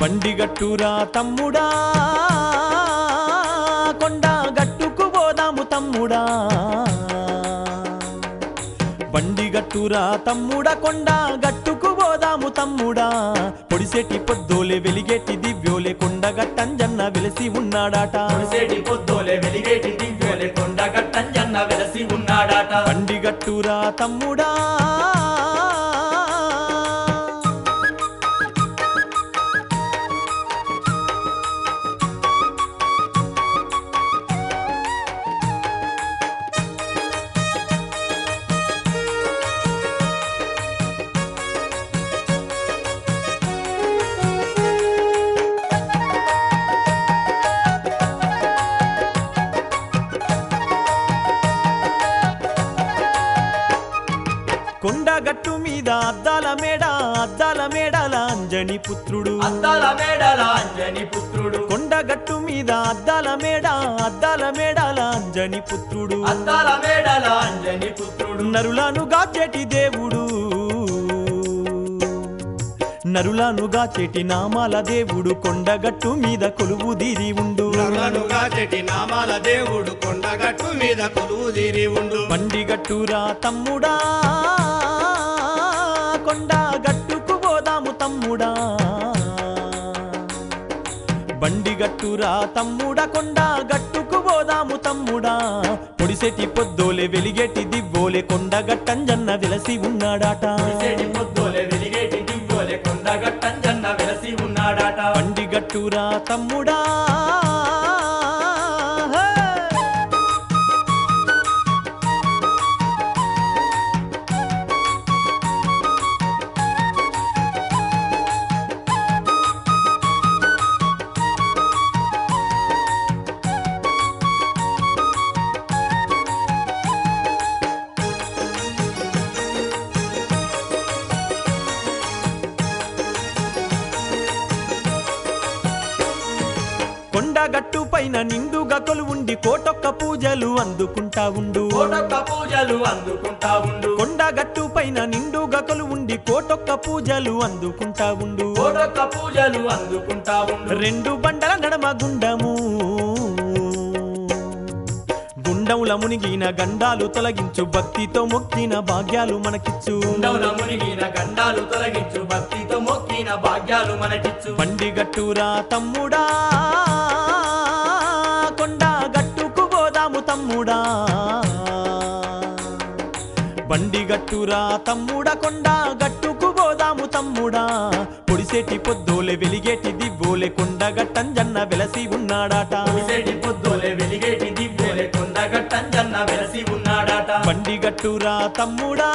బండి గట్టురా తమ్ముడా కొండ గట్టుకు పోదాము తమ్ముడా బండి గట్టురా తమ్ముడా కొండ గట్టుకు పోదాము తమ్ముడా పొడిసెట్టి పొద్దోలే వెలిగేటి దివ్యోలే కొండ గట్టంజన్న వెలిసి ఉన్నాడాట పొడిసేటి పొద్దోలే వెలిగేటి దివ్యోలే కొండ గట్టంజన్న వెలసి ఉన్నాడాట బండి గట్టురా తమ్ముడా కొండ గట్టు మీద అద్దాల మేడ అద్దాల మేడల అంజని పుత్రుడు అద్దాల మేడల అంజని పుత్రుడు కొండ గట్టు మీద అద్దాల మేడ అద్దాల మేడల అంజని పుత్రుడు అద్దాల మేడల అంజని పుత్రుడు నరులను గాచెటి దేవుడు నరులను గాచెటి నామాల దేవుడు కొండగట్టు మీద కొలువు దీరి ఉండు నరులనుగా చెటి నామాల దేవుడు కొండగట్టు మీద కొలువు తీరి ఉండు బండి గట్టురా తమ్ముడా కొండ గట్టుకు పోదాము తమ్ముడా బండి గట్టురా తమ్ముడా కొండ గట్టుకు పోదాము తమ్ముడా పొడిసెటి పొద్దోలే వెలిగేటి దివ్వోలే కొండ గట్టంజన్న వెలసి ఉన్నాడాట పొడిసేటి పొద్దోలే వెలిగేటి దివ్యోలే కొండ గట్టంజన్న వెలసి ఉన్నాడాట బండి గట్టురా తమ్ముడా కొండ గట్టు పైన నిండుగా కొలువుండి కోటొక్క పూజలు అందుకుంటా ఉండు కోటొక్క పూజలు అందుకుంటా ఉండు కొండ గట్టు పైన నిండుగా కొలువుండి కోటొక్క పూజలు అందుకుంటా ఉండు కోటొక్క పూజలు అందుకుంటా ఉండు రెండు బండల నడమ గుండము గుండముల మునిగిన గండాలు తొలగించు భక్తితో మొక్కిన భాగ్యాలు మనకిచ్చు ఉండవుల మునిగిన గండాలు తొలగించు భక్తితో మొక్కిన భాగ్యాలు మనకిచ్చు బండి గట్టురా తమ్ముడా కొండ గట్టుకు పోదాము తమ్ముడా బండి గట్టురా తమ్ముడా కొండ గట్టుకు పోదాము తమ్ముడా పొడిసేటి పొద్దోలే వెలిగేటి దివ్వోలే కొండ గట్టంజన్న వెలసి ఉన్నాడాట పొడిసేటి పొద్దోలే వెలిగేటి దివ్యోలే కొండ గట్టంజన్న వెలసి ఉన్నాడాట బండి గట్టురా తమ్ముడా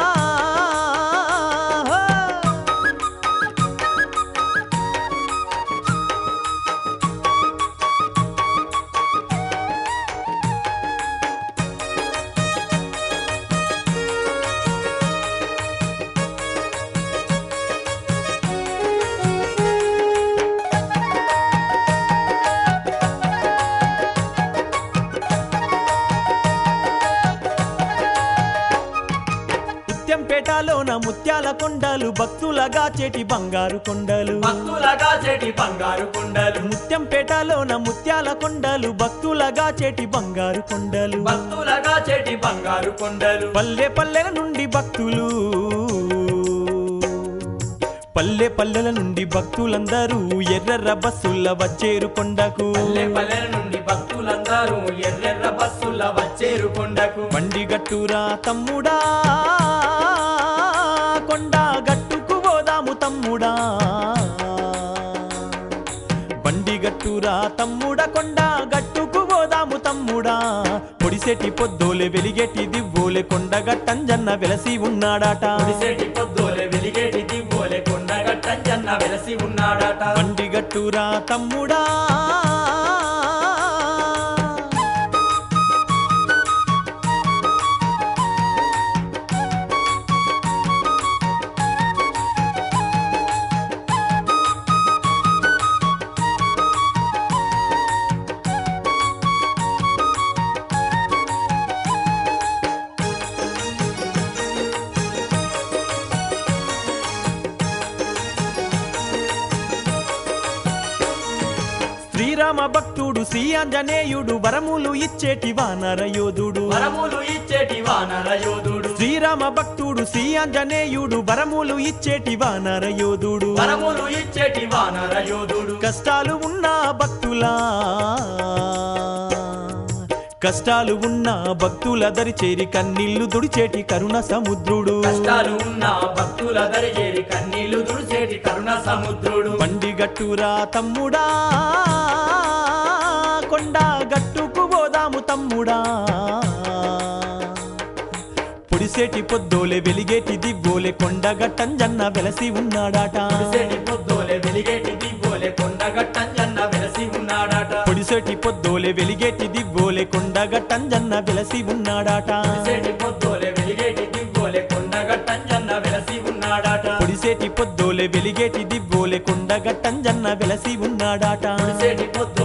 ముత్యంపేటలోన ముత్యాల కొండలు భక్తులగా చేటి బంగారు కొండలు భక్తులగా చెటి బంగారు కొండలు ముత్యంపేటలోన ముత్యాల కొండలు భక్తులగా చేటి బంగారు కొండలు భక్తులగా చెటి బంగారు కొండలు పల్లె పల్లెల నుండి భక్తులు పల్లె పల్లెల నుండి భక్తులందరూ ఎర్రెర్ర బస్సుల వచ్చేరు కొండకు పల్లె పల్లెల నుండి భక్తులందరూ ఎర్రెర్ర బస్సుల వచ్చేరు కొండకు బండి గట్టురా తమ్ముడా కొండ గట్టుకు పోదాము తమ్ముడా బండి గట్టురా తమ్ముడా కొండ గట్టుకు పోదాము తమ్ముడా పొడిసెటి పొద్దోలే వెలిగేటి దివ్వోలే కొండ గట్టంజన్న వెలసి ఉన్నాడాట పొడిసేటి పొద్దోలే వెలిగేటి దివ్వోలే కొండ గట్టంజన్న వెలసి ఉన్నాడాట బండి గట్టురా తమ్ముడా శ్రీరామ భక్తుడు శ్రీ ఆంజనేయుడు వరములు ఇచ్చేటి వానర యోధుడు వరములు ఇచ్చేటి వానర యోధుడు శ్రీరామ భక్తుడు శ్రీ ఆంజనేయుడు వరములు ఇచ్చేటి వానర యోధుడు వరములు ఇచ్చేటి వానర యోధుడు కష్టాలు ఉన్న భక్తులా కష్టాలు ఉన్న భక్తుల దరి చేరి కన్నీళ్లు దుడిచేటి కరుణ సముద్రుడు కష్టాలు ఉన్న భక్తుల దరిచేరి కన్నీళ్లు దుడిచేటి కరుణ సముద్రుడు బండి గట్టురా తమ్ముడా కొండ గట్టుకు పోదాము తమ్ముడా పొడిసేటి పొద్దోలే వెలిగేటి దివ్వోలే కొండ గట్టంజన్న వెలసి ఉన్నాడాట పొడిసేటి పొద్దోలే వెలిగేటి దివ్వోలే కొండగట్టంజన్న వెలసి ఉన్నాడట పొడిసేటి పొద్దోలే వెలిగేటి దివ్వోలే కొండ గట్టంజన్న వెలసి ఉన్నాడాట పొడిసేటి పొద్దోలే వెలిగేటి దివ్వోలే కొండగట్టంజన్న వెలసి ఉన్నాడట పొడిసేటి పొద్దోలే వెలిగేటి దివ్వోలే కొండ గట్టంజన్న వెలసి ఉన్నాడాట పొడిసేటి పొద్దు